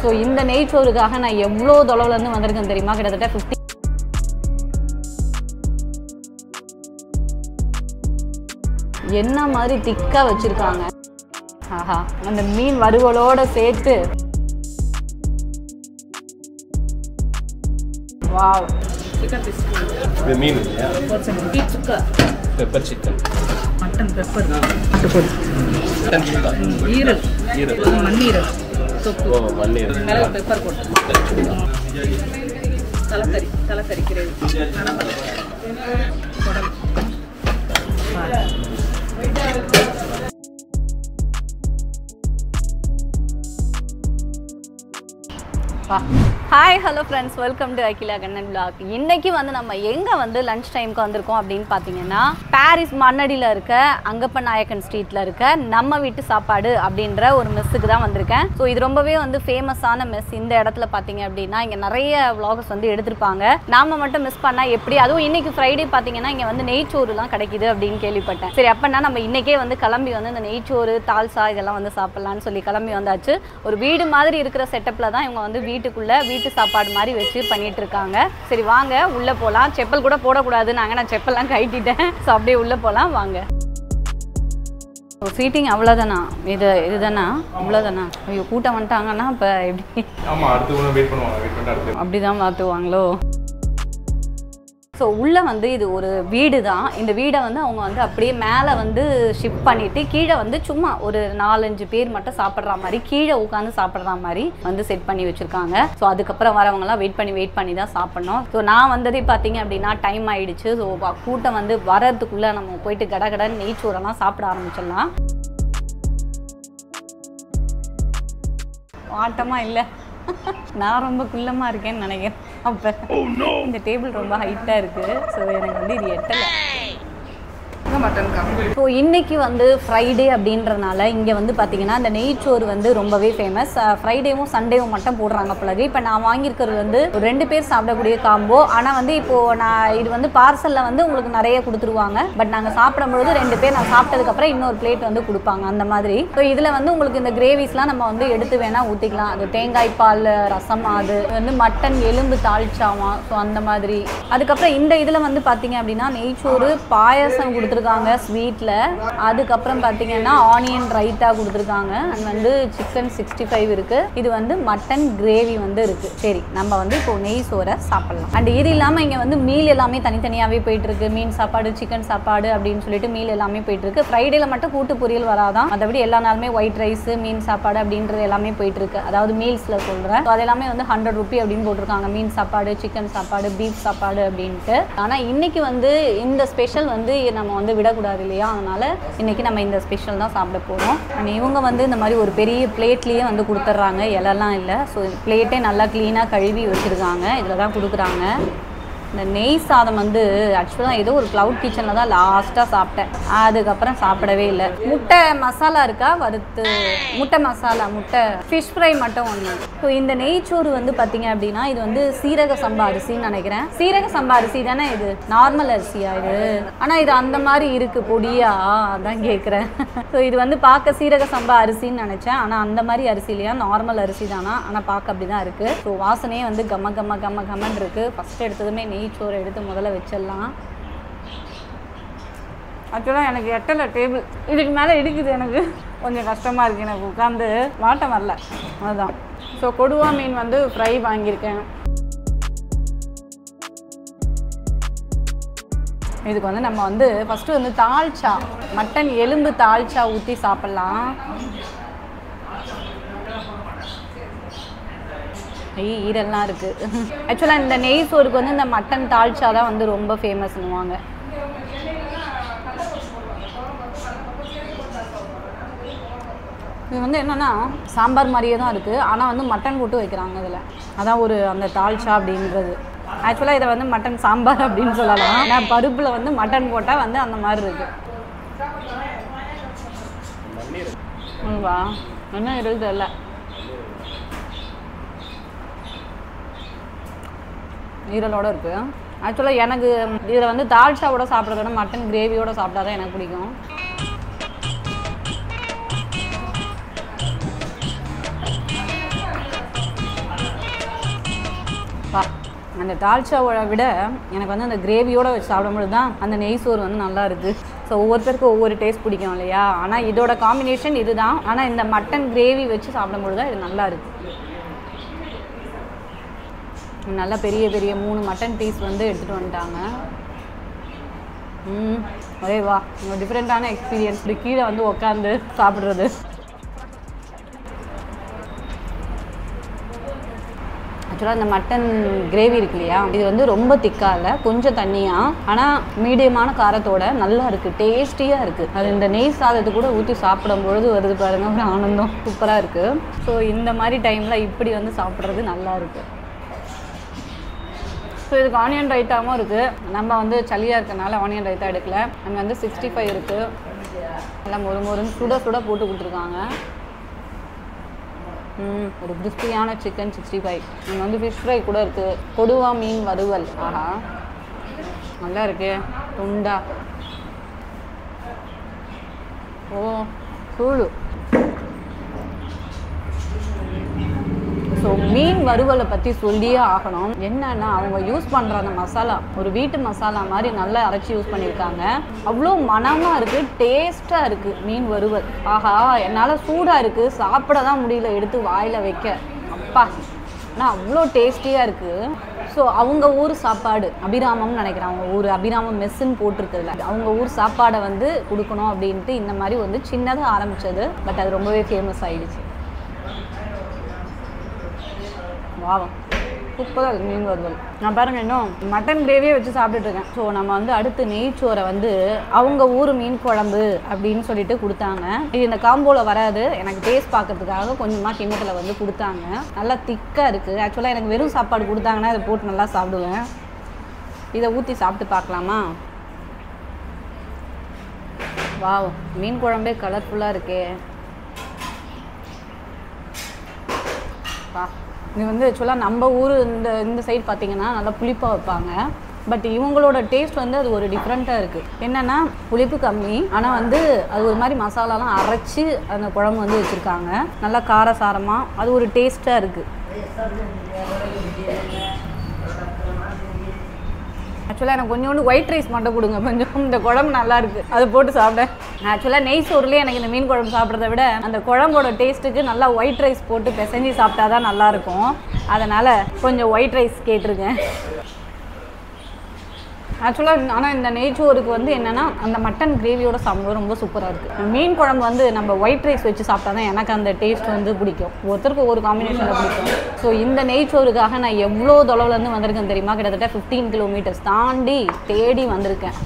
So இந்த நெய்ச்சோறுக்காக நான் எவ்வளோ தொலைவுலேருந்து வந்திருக்கேன் தெரியுமா கிட்டத்தட்ட ஃபிஃப்டி என்ன மாதிரி திக்கா வச்சிருக்காங்க ஆஹா அந்த மீன் வறுவலோட சேர்த்து வாவ் சிக்கன் பிஸ்கி இது மீன் இல்லையா பீட் சுக்கா பெப்பர் சிக்கன் மட்டன் பெப்பர் நாட்டுக்கோழி மட்டன் சுக்கா ஈரல் ஈரல். மண்ணீரல் தொக்கு ஓ மண்ணீர் மிளகு பெப்பர் போட்டு தலைக்கறி தலைக்கறி கிரேவி குடல் hi hello friends welcome to Akila Kannan vlog இன்னைக்கு வந்து நம்ம எங்கே வந்து லஞ்ச் டைம்க்கு வந்திருக்கோம் அப்படின்னு பார்த்தீங்கன்னா பாரிஸ் மண்ணடியில் இருக்க அங்கப்ப நாயக்கன் ஸ்ட்ரீட்டில் இருக்க நம்ம வீட்டு சாப்பாடு அப்படின்ற ஒரு மெஸ்ஸுக்கு தான் வந்திருக்கேன் ஸோ இது ரொம்பவே வந்து ஃபேமஸான மெஸ் இந்த இடத்துல பார்த்தீங்க அப்படின்னா இங்கே நிறைய vloggers வந்து எடுத்திருப்பாங்க நாம மட்டும் மிஸ் பண்ணால் எப்படி அதுவும் இன்னைக்கு ஃப்ரைடே பார்த்தீங்கன்னா இங்கே வந்து நெய்ச்சோறுலாம் கிடைக்குது அப்படின்னு கேள்விப்பட்டேன் சரி அப்போனா நம்ம இன்னைக்கே வந்து கிளம்பி வந்து இந்த நெய்ச்சோறு தால்சா இதெல்லாம் வந்து சாப்பிட்லான்னு சொல்லி கிளம்பி வந்தாச்சு ஒரு வீடு மாதிரி இருக்கிற செட்டப்பில் தான் இவங்க வந்து வீட்டுக்குள்ள வீட்டு சாப்பாடு மாதிரி வச்சு பண்ணிட்டு இருக்காங்க சரி வாங்க உள்ள போகலாம் செப்பல் கூட போடக்கூடாது நாங்கள் நான் செப்பல்லாம் கழட்டிட்டேன் ஸோ அப்படியே உள்ள போகலாம் வாங்க சீட்டிங் அவ்வளோதானா இது இதுதானா இவ்வளோதானா ஐயோ கூட்டம் வந்துட்டாங்கன்னா இப்போ எப்படி ஆமா அடுத்து கூட வெயிட் பண்ணுவாங்க வெயிட் பண்ணிட்டு அடுத்து அப்படிதான் மாற்றுவாங்களோ ஸோ உள்ளே வந்து இது ஒரு வீடு தான் இந்த வீடை வந்து அவங்க வந்து அப்படியே மேலே வந்து ஷிஃப்ட் பண்ணிட்டு கீழே வந்து சும்மா ஒரு நாலஞ்சு பேர் மட்டும் சாப்பிட்ற மாதிரி கீழே உட்காந்து சாப்பிட்ற மாதிரி வந்து செட் பண்ணி வச்சுருக்காங்க ஸோ அதுக்கப்புறம் வரவங்கலாம் வெயிட் பண்ணி வெயிட் பண்ணி தான் சாப்பிட்ணும் ஸோ நான் வந்ததே பார்த்தீங்க அப்படின்னா டைம் ஆயிடுச்சு ஸோ கூட்டம் வந்து வரதுக்குள்ளே நம்ம போயிட்டு கடகடன்னு நெய்ச்சோறெல்லாம் சாப்பிட ஆரம்பிச்சிடலாம் வாட்டமா இல்லை நான் ரொம்ப குள்ளமாக இருக்கேன்னு நினைக்கிறேன் அப்போ இந்த டேபிள் ரொம்ப ஹைட்டாக இருக்குது ஸோ எனக்கு வந்து இது எட்டலை மட்டன் காம்பு ஸோ இன்னைக்கு வந்து ஃப்ரைடே அப்படின்றனால இங்கே வந்து பார்த்தீங்கன்னா இந்த நெய்ச்சோறு வந்து ரொம்பவே ஃபேமஸ் ஃப்ரைடேவும் சண்டேவும் மட்டும் போடுறாங்க பிறகு இப்போ நான் வாங்கியிருக்கிறது வந்து ஒரு ரெண்டு பேர் சாப்பிடக்கூடிய காம்போ ஆனால் வந்து இப்போது நான் இது வந்து பார்சலில் வந்து உங்களுக்கு நிறைய கொடுத்துருவாங்க பட் நாங்கள் சாப்பிடும்பொழுது ரெண்டு பேர் நான் சாப்பிட்டதுக்கப்புறம் இன்னொரு பிளேட் வந்து கொடுப்பாங்க அந்த மாதிரி ஸோ இதில் வந்து உங்களுக்கு இந்த கிரேவிஸ்லாம் நம்ம வந்து எடுத்து வேணால் ஊற்றிக்கலாம் அது தேங்காய் பால் ரசம் அது வந்து மட்டன் எலும்பு தாளிச்சாவாம் ஸோ அந்த மாதிரி அதுக்கப்புறம் இந்த இதில் வந்து பார்த்தீங்க அப்படின்னா நெய்ச்சோறு பாயசம் கொடுத்துருக்காங்க ஸ்வீட்டில் அதுக்கப்புறம் பார்த்தீங்கன்னா ஆனியன் ரைத்தா கொடுத்துருக்காங்க அண்ட் வந்து சிக்கன் சிக்ஸ்டி ஃபைவ் இருக்குது இது வந்து மட்டன் கிரேவி வந்து இருக்குது சரி நம்ம வந்து இப்போ நெய் சோறை சாப்பிட்லாம் அண்ட் இது இல்லாமல் இங்கே வந்து மீல் எல்லாமே தனித்தனியாகவே போயிட்டுருக்கு மீன் சாப்பாடு சிக்கன் சாப்பாடு அப்படின்னு சொல்லிட்டு மீல் எல்லாமே போயிட்டுருக்கு ஃப்ரைடேல மட்டும் கூட்டு பொரியல் வராதான் மற்றபடி எல்லா நாளுமே ஒயிட் ரைஸ் மீன் சாப்பாடு அப்படின்றது எல்லாமே போயிட்டுருக்கு அதாவது மீல்ஸில் சொல்கிறேன் அது எல்லாமே வந்து ஹண்ட்ரட் ருபி அப்படின்னு போட்டிருக்காங்க மீன் சாப்பாடு சிக்கன் சாப்பாடு பீஃப் சாப்பாடு அப்படின்ட்டு ஆனால் இன்னைக்கு வந்து இந்த ஸ்பெஷல் வந்து நம்ம வந்து விடக்கூடாது இல்லையா அதனால இன்னைக்கு நம்ம இந்த ஸ்பெஷல் தான் சாப்பிட போகிறோம் அண்ட் இவங்க வந்து இந்த மாதிரி ஒரு பெரிய பிளேட்லேயே வந்து கொடுத்துட்றாங்க இலெல்லாம் இல்லை ஸோ பிளேட்டே நல்லா க்ளீனாக கழுவி வச்சுருக்காங்க இதில் தான் கொடுக்குறாங்க இந்த நெய் சாதம் வந்து ஆக்சுவலாக ஏதோ ஒரு க்ளவுட் கிச்சனில் தான் லாஸ்ட்டாக சாப்பிட்டேன் அதுக்கப்புறம் சாப்பிடவே இல்லை முட்டை மசாலா இருக்கா வறுத்து முட்டை மசாலா முட்டை ஃபிஷ் ஃப்ரை மட்டும் ஒன்று ஸோ இந்த நெய்ச்சோறு வந்து பார்த்தீங்க அப்படின்னா இது வந்து சீரக சம்பா அரிசின்னு நினைக்கிறேன் சீரக சம்பா அரிசி தானே இது நார்மல் அரிசியா இது ஆனால் இது அந்த மாதிரி இருக்குது பொடியா அதான் கேட்குறேன் ஸோ இது வந்து பார்க்க சீரக சம்பா அரிசின்னு நினச்சேன் ஆனால் அந்த மாதிரி அரிசி இல்லையா நார்மல் அரிசி தானா ஆனால் பார்க்க அப்படி தான் இருக்குது ஸோ வாசனையே வந்து கம்ம கம்ம கம்ம கம்மன் இருக்குது ஃபஸ்ட் எடுத்ததுமே நெய் சோறு எடுத்து முதல்ல வச்சிடலாம் ஆக்சுவலாக எனக்கு எட்டலை டேபிள் இதுக்கு மேலே இடிக்குது எனக்கு கொஞ்சம் கஷ்டமாக இருக்குது எனக்கு உட்காந்து வாட்டம் வரல அதுதான் ஸோ கொடுவா மீன் வந்து ஃப்ரை வாங்கியிருக்கேன் இதுக்கு வந்து நம்ம வந்து ஃபஸ்ட்டு வந்து தால்ச்சா மட்டன் எலும்பு தால்ச்சா ஊற்றி சாப்பிட்லாம் ஐய் ஈரெல்லாம் இருக்குது ஆக்சுவலாக இந்த நெய் சோறுக்கு வந்து இந்த மட்டன் தால்ச்சா தான் வந்து ரொம்ப ஃபேமஸ்னுவாங்க இது வந்து என்னென்னா சாம்பார் மாதிரியே தான் இருக்குது ஆனால் வந்து மட்டன் போட்டு வைக்கிறாங்க இதில் அதான் ஒரு அந்த தால்ச்சா அப்படின்றது ஆக்சுவலாக இதை வந்து மட்டன் சாம்பார் அப்படின்னு சொல்லலாம் ஆனால் பருப்பில் வந்து மட்டன் போட்டால் வந்து அந்த மாதிரி இருக்குது வா என்ன இருக்குது தெரியல ஈரலோட இருக்கு ஆக்சுவலாக எனக்கு இதில் வந்து தால்ச்சாவோட சாப்பிட்றத விட மட்டன் கிரேவியோட சாப்பிட்டா தான் எனக்கு பிடிக்கும் பா அந்த தால்ச்சாவோட விட எனக்கு வந்து அந்த கிரேவியோட வச்சு சாப்பிடும்போது தான் அந்த நெய் சோறு வந்து நல்லா இருக்கு ஸோ ஒவ்வொருத்தருக்கும் ஒவ்வொரு டேஸ்ட் பிடிக்கும் இல்லையா ஆனால் இதோட காம்பினேஷன் இதுதான் ஆனால் இந்த மட்டன் கிரேவி வச்சு சாப்பிடும்போது தான் இது நல்லா இருக்கு நல்லா பெரிய பெரிய மூணு மட்டன் பீஸ் வந்து எடுத்துகிட்டு வந்துட்டாங்க ம் ஒரே வா டிஃப்ரெண்ட்டான எக்ஸ்பீரியன்ஸ் இப்படி கீழே வந்து உட்காந்து சாப்பிட்றது ஆக்சுவலாக இந்த மட்டன் கிரேவி இருக்கு இல்லையா இது வந்து ரொம்ப திக்காக இல்லை கொஞ்சம் தண்ணியாக ஆனால் மீடியமான காரத்தோட நல்லா இருக்குது டேஸ்டியாக இருக்குது அது இந்த நெய் சாதத்தை கூட ஊற்றி சாப்பிடும் பொழுது வருது பாருங்க ஒரு ஆனந்தம் சூப்பராக இருக்குது ஸோ இந்த மாதிரி டைமில் இப்படி வந்து சாப்பிட்றது நல்லா இருக்குது ஸோ இதுக்கு ஆனியன் ரைத்தாவும் இருக்குது நம்ம வந்து சளியாக இருக்கனால ஆனியன் ரைத்தா எடுக்கல அங்கே வந்து சிக்ஸ்டி ஃபைவ் இருக்குது எல்லாம் மொறு மொறுன்னு சுட சுட போட்டு கொடுத்துருக்காங்க ம் ஒரு கிறிஸ்பியான சிக்கன் சிக்ஸ்டி ஃபைவ் இங்கே வந்து ஃபிஷ் ஃப்ரை கூட இருக்குது கொடுவா மீன் வறுவல் ஆஹா நல்லா இருக்கு துண்டா ஓ கூழு ஸோ மீன் வறுவலை பற்றி சொல்லியே ஆகணும் என்னன்னா அவங்க யூஸ் பண்ணுற அந்த மசாலா ஒரு வீட்டு மசாலா மாதிரி நல்லா அரைச்சி யூஸ் பண்ணியிருக்காங்க அவ்வளோ மனமாக இருக்குது டேஸ்ட்டாக இருக்குது மீன் வறுவல் ஆஹா என்னால் சூடாக இருக்குது சாப்பிட தான் முடியல எடுத்து வாயில் வைக்க அப்பா ஆனால் அவ்வளோ டேஸ்டியாக இருக்குது ஸோ அவங்க ஊர் சாப்பாடு அபிராமம்னு நினைக்கிறேன் அவங்க ஊர் அபிராமம் மெஸ்ஸுன்னு போட்டிருக்குதுல அவங்க ஊர் சாப்பாடை வந்து கொடுக்கணும் அப்படின்ட்டு இந்த மாதிரி வந்து சின்னதாக ஆரம்பிச்சது பட் அது ரொம்பவே ஃபேமஸ் ஆயிடுச்சு வாவம் சூப்பராக இருக்குது மீன் வறுவல் நான் பாருங்க இன்னும் மட்டன் கிரேவியே வச்சு சாப்பிட்டுட்டு இருக்கேன் ஸோ நம்ம வந்து அடுத்து நெய்ச்சோரை வந்து அவங்க ஊர் மீன் குழம்பு அப்படின்னு சொல்லிட்டு கொடுத்தாங்க இது இந்த காம்போவில் வராது எனக்கு டேஸ்ட் பார்க்கறதுக்காக கொஞ்சமாக கிண்ணத்தில் வந்து கொடுத்தாங்க நல்லா திக்காக இருக்குது ஆக்சுவலாக எனக்கு வெறும் சாப்பாடு கொடுத்தாங்கன்னா இதை போட்டு நல்லா சாப்பிடுவேன் இதை ஊற்றி சாப்பிட்டு பார்க்கலாமா வாவ் மீன் குழம்பே கலர்ஃபுல்லாக இருக்கே பா இது வந்து ஆக்சுவலாக நம்ம ஊர் இந்த இந்த சைடு பார்த்தீங்கன்னா நல்லா புளிப்பாக வைப்பாங்க பட் இவங்களோட டேஸ்ட் வந்து அது ஒரு டிஃப்ரெண்ட்டாக இருக்குது என்னென்னா புளிப்பு கம்மி ஆனால் வந்து அது ஒரு மாதிரி மசாலாலாம் அரைச்சி அந்த குழம்பு வந்து வச்சுருக்காங்க நல்லா காரசாரமாக அது ஒரு டேஸ்ட்டாக இருக்குது ஆக்சுவலாக எனக்கு கொஞ்சோண்டு ஒயிட் ரைஸ் மட்டும் கொடுங்க கொஞ்சம் இந்த குழம்பு நல்லா இருக்கு அதை போட்டு சாப்பிட்டேன் ஆக்சுவலாக நெய் சோறுலேயே எனக்கு இந்த மீன் குழம்பு சாப்பிட்றத விட அந்த குழம்போட டேஸ்ட்டுக்கு நல்லா ஒயிட் ரைஸ் போட்டு பிசைஞ்சு சாப்பிட்டா தான் நல்லா இருக்கும் அதனால் கொஞ்சம் ஒயிட் ரைஸ் கேட்டிருக்கேன் ஆக்சுவலாக ஆனால் இந்த நெய்ச்சோறுக்கு வந்து என்னென்னா அந்த மட்டன் கிரேவியோட சாப்பிடுவது ரொம்ப சூப்பராக இருக்குது மீன் குழம்பு வந்து நம்ம ஒயிட் ரைஸ் வச்சு சாப்பிட்டா தான் எனக்கு அந்த டேஸ்ட் வந்து பிடிக்கும் ஒருத்தருக்கு ஒரு காம்பினேஷனில் பிடிக்கும் ஸோ இந்த நெய்ச்சோறுக்காக நான் எவ்வளோ தொலைவுலேருந்து வந்திருக்கேன் தெரியுமா கிட்டத்தட்ட ஃபிஃப்டீன் கிலோமீட்டர்ஸ் தாண்டி தேடி வந்திருக்கேன்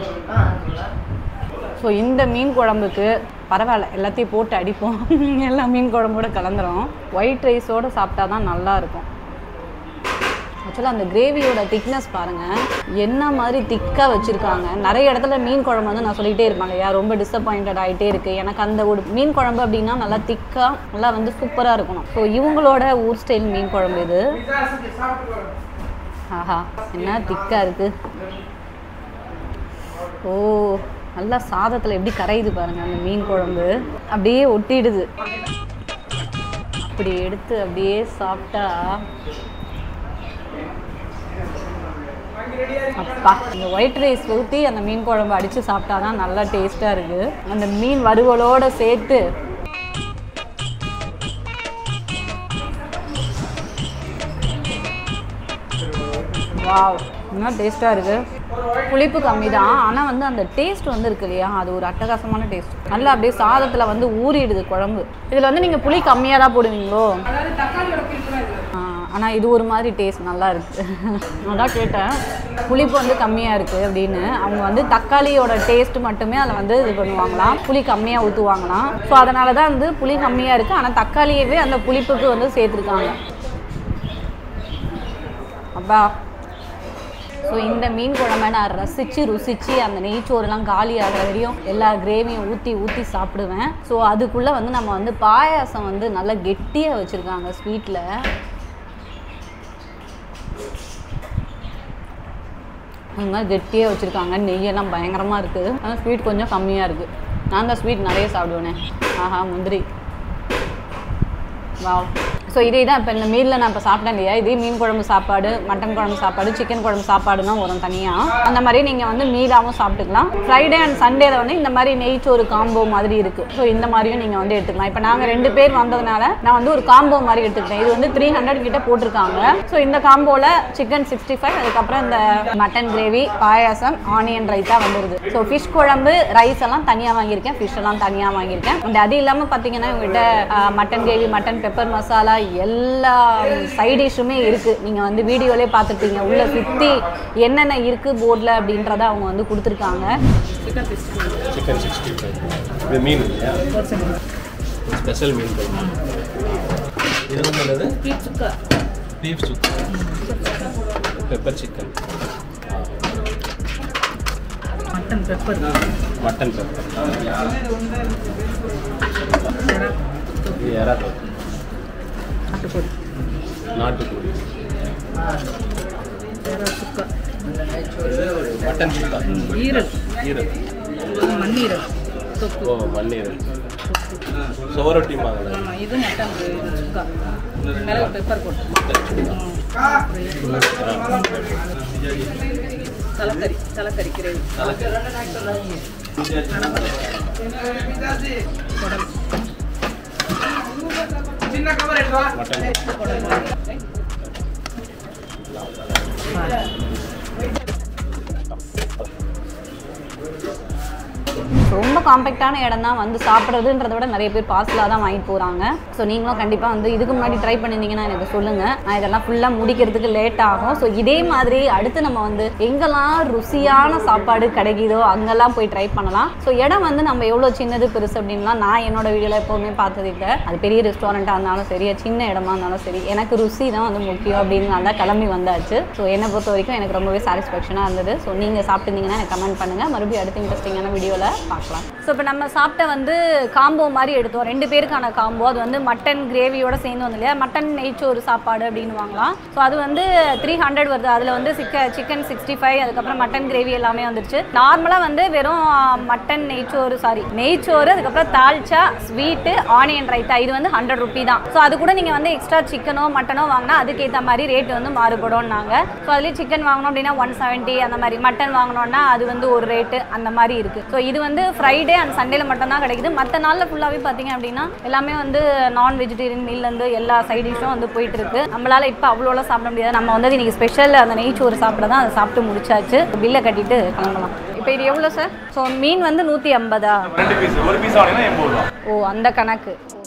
ஸோ இந்த மீன் குழம்புக்கு பரவாயில்ல எல்லாத்தையும் போட்டு அடிப்போம் எல்லா மீன் குழம்போட கலந்துரும் ஒயிட் ரைஸோடு சாப்பிட்டா தான் நல்லா இருக்கும் ஆக்சுவலாக அந்த கிரேவியோட திக்னஸ் பாருங்கள் என்ன மாதிரி திக்காக வச்சுருக்காங்க நிறைய இடத்துல மீன் குழம்பு வந்து நான் சொல்லிகிட்டே இருப்பாங்க யார் ரொம்ப டிசப்பாயிண்டட் ஆகிட்டே இருக்குது எனக்கு அந்த ஒரு மீன் குழம்பு அப்படின்னா நல்லா திக்காக நல்லா வந்து சூப்பராக இருக்கணும் ஸோ இவங்களோட ஊர் ஸ்டைல் மீன் குழம்பு இது ஆஹா என்ன திக்காக இருக்குது ஓ நல்லா சாதத்தில் எப்படி கரையுது பாருங்க அந்த மீன் குழம்பு அப்படியே ஒட்டிடுது அப்படி எடுத்து அப்படியே சாப்பிட்டா அப்பா இந்த ஒயிட் ரைஸ் ஊற்றி அந்த மீன் குழம்பு அடித்து சாப்பிட்டா தான் நல்லா டேஸ்ட்டாக இருக்குது அந்த மீன் வறுவலோட சேர்த்து வாவ் இன்னும் டேஸ்ட்டாக இருக்குது புளிப்பு கம்மி தான் ஆனால் வந்து அந்த டேஸ்ட் வந்து இருக்கு இல்லையா அது ஒரு அட்டகாசமான டேஸ்ட் நல்லா அப்படியே சாதத்தில் வந்து ஊறிடுது குழம்பு இதில் வந்து நீங்கள் புளி கம்மியாக தான் போடுவீங்களோ ஆனால் இது ஒரு மாதிரி டேஸ்ட் நல்லா இருக்குது நான் தான் கேட்டேன் புளிப்பு வந்து கம்மியாக இருக்குது அப்படின்னு அவங்க வந்து தக்காளியோட டேஸ்ட் மட்டுமே அதில் வந்து இது பண்ணுவாங்களாம் புளி கம்மியாக ஊற்றுவாங்களாம் ஸோ அதனால தான் வந்து புளி கம்மியாக இருக்குது ஆனால் தக்காளியவே அந்த புளிப்புக்கு வந்து சேர்த்துருக்காங்க அப்பா ஸோ இந்த மீன் குழம்பை நான் ரசித்து ருசித்து அந்த நெய்ச்சோறுலாம் காலி ஆகிற வரையும் எல்லா கிரேவியும் ஊற்றி ஊற்றி சாப்பிடுவேன் ஸோ அதுக்குள்ளே வந்து நம்ம வந்து பாயாசம் வந்து நல்லா கெட்டியாக வச்சுருக்காங்க ஸ்வீட்டில் அந்த மாதிரி கெட்டியாக வச்சுருக்காங்க நெய்யெல்லாம் பயங்கரமாக இருக்குது ஆனால் ஸ்வீட் கொஞ்சம் கம்மியாக இருக்குது நான் தான் ஸ்வீட் நிறைய சாப்பிடுவேனே ஆஹா முந்திரி வாவ் ஸோ இதே தான் இப்போ இந்த மீலில் நான் இப்போ சாப்பிட்டேன் இல்லையா இதே மீன் குழம்பு சாப்பாடு மட்டன் குழம்பு சாப்பாடு சிக்கன் குழம்பு சாப்பாடு தான் வரும் தனியாக அந்த மாதிரி நீங்கள் வந்து மீலாகவும் சாப்பிட்டுக்கலாம் ஃப்ரைடே அண்ட் சண்டேல வந்து இந்த மாதிரி நெய்ச்சோறு காம்போ மாதிரி இருக்குது ஸோ இந்த மாதிரியும் நீங்கள் வந்து எடுத்துக்கலாம் இப்போ நாங்கள் ரெண்டு பேர் வந்ததுனால நான் வந்து ஒரு காம்போ மாதிரி எடுத்துக்கிட்டேன் இது வந்து த்ரீ ஹண்ட்ரட் கிட்ட போட்டிருக்காங்க ஸோ இந்த காம்போவில் சிக்கன் சிக்ஸ்டி ஃபைவ் அதுக்கப்புறம் இந்த mutton gravy payasam onion raita வந்துருது ஸோ ஃபிஷ் குழம்பு ரைஸ் எல்லாம் தனியாக வாங்கியிருக்கேன் ஃபிஷ் எல்லாம் தனியாக வாங்கியிருக்கேன் அண்ட் அது இல்லாமல் பார்த்தீங்கன்னா இவங்ககிட்ட mutton gravy mutton pepper masala எல்லா சைட் டிஷ்ஷுமே இருக்குது நீங்கள் வந்து வீடியோலே பார்த்துருப்பீங்க உள்ள சுற்றி என்னென்ன இருக்குது போர்டில் அப்படின்றத அவங்க வந்து கொடுத்துருக்காங்க chicken sixty chicken sixty five இது மீன் இல்லையா ஸ்பெஷல் மீன் குழம்பு இது வந்து என்னது பீஃப் சுக்கா பீஃப் சுக்கா pepper chicken mutton pepper mutton pepper இது எறா தொக்கு நாட்டுக்கோழி நாட்டுக்கோழி வேற சுக்கா மட்டன் சுக்கா ஈரல் ஈரல் மண்ணீரல் தொக்கு ஓ மண்ணீரல் சோரொட்டி மாதிரி ஆ, இது மட்டன் சுக்கா மிளகு பெப்பர் போட்டு தலைக்கறி தலைக்கறி கிரேவி மட்டன் ரொம்ப காம்பேக்டான இடம் தான் வந்து சாப்பிட்றதுன்றத விட நிறைய பேர் பார்சலாக தான் வாங்கிட்டு போகிறாங்க ஸோ நீங்களும் கண்டிப்பாக வந்து இதுக்கு முன்னாடி ட்ரை பண்ணியிருந்தீங்கன்னா எனக்கு சொல்லுங்கள் நான் இதெல்லாம் ஃபுல்லாக முடிக்கிறதுக்கு லேட் ஆகும் ஸோ இதே மாதிரி அடுத்து நம்ம வந்து எங்கெல்லாம் ருசியான சாப்பாடு கிடைக்குதோ அங்கெல்லாம் போய் ட்ரை பண்ணலாம் ஸோ இடம் வந்து நம்ம எவ்வளோ சின்னது பெருசு அப்படின்லாம் நான் என்னோட வீடியோவில் எப்போவுமே பார்த்தது இல்லை அது பெரிய ரெஸ்டாரண்ட்டாக இருந்தாலும் சரி சின்ன இடமா இருந்தாலும் சரி எனக்கு ருசி தான் வந்து முக்கியம் அப்படின்னு தான் கிளம்பி வந்தாச்சு ஸோ என்னை பொறுத்த வரைக்கும் எனக்கு ரொம்பவே சாட்டிஸ்ஃபேக்ஷனாக இருந்தது ஸோ நீங்கள் சாப்பிட்டுருந்தீங்கன்னா எனக்கு கமெண்ட் பண்ணுங்கள் மறுபடியும் அடுத்த இன்ட்ரெஸ்டிங்கான வீடியோவில் பார்க்கலாம் ஸோ இப்போ நம்ம சாப்பிட்ட வந்து காம்போ மாதிரி எடுத்தோம் ரெண்டு பேருக்கான காம்போ அது வந்து மட்டன் கிரேவியோட சேர்ந்து வந்து இல்லையா மட்டன் நெய்ச்சோறு சாப்பாடு அப்படின்னு வாங்கலாம் ஸோ அது வந்து த்ரீ ஹண்ட்ரட் வருது அதில் வந்து சிக்க சிக்கன் சிக்ஸ்டி ஃபைவ் அதுக்கப்புறம் மட்டன் கிரேவி எல்லாமே வந்துருச்சு நார்மலாக வந்து வெறும் மட்டன் நெய்ச்சோறு சாரி நெய்ச்சோறு அதுக்கப்புறம் தால்ச்சா ஸ்வீட்டு ஆனியன் ரைத்தா இது வந்து ஹண்ட்ரட் ருபி தான் ஸோ அது கூட நீங்கள் வந்து எக்ஸ்ட்ரா சிக்கனோ மட்டனோ வாங்கினா அதுக்கேற்ற மாதிரி ரேட் வந்து மாறுபடும்னாங்க ஸோ அதுலேயும் சிக்கன் வாங்கணும் அப்படின்னா ஒன் செவன்ட்டி அந்த மாதிரி மட்டன் வாங்கினோன்னா அது வந்து ஒரு ரேட்டு அந்த மாதிரி இருக்குது ஸோ இது வந்து ஃப்ரைடே அண்ட் சண்டேல மட்டும் தான் கிடைக்குது மற்ற நாளில் ஃபுல்லாகவே பார்த்தீங்க அப்படின்னா எல்லாமே வந்து நான் வெஜிடேரியன் மீல்லேருந்து எல்லா சைட் டிஷ்ஷும் வந்து போயிட்டு இருக்கு நம்மளால இப்போ அவ்வளோலாம் சாப்பிட முடியாது நம்ம வந்து இன்னைக்கு ஸ்பெஷல் அந்த நெய்ச்சோறு சாப்பிட தான் அதை சாப்பிட்டு முடிச்சாச்சு பில்லை கட்டிட்டு கிளம்பலாம் இப்போ இது எவ்வளோ சார் ஸோ மீன் வந்து நூற்றி ஐம்பதா ரெண்டு பீஸ் ஒரு பீஸ் வாங்கினா எண்பது ரூபா ஓ அந்த கணக்கு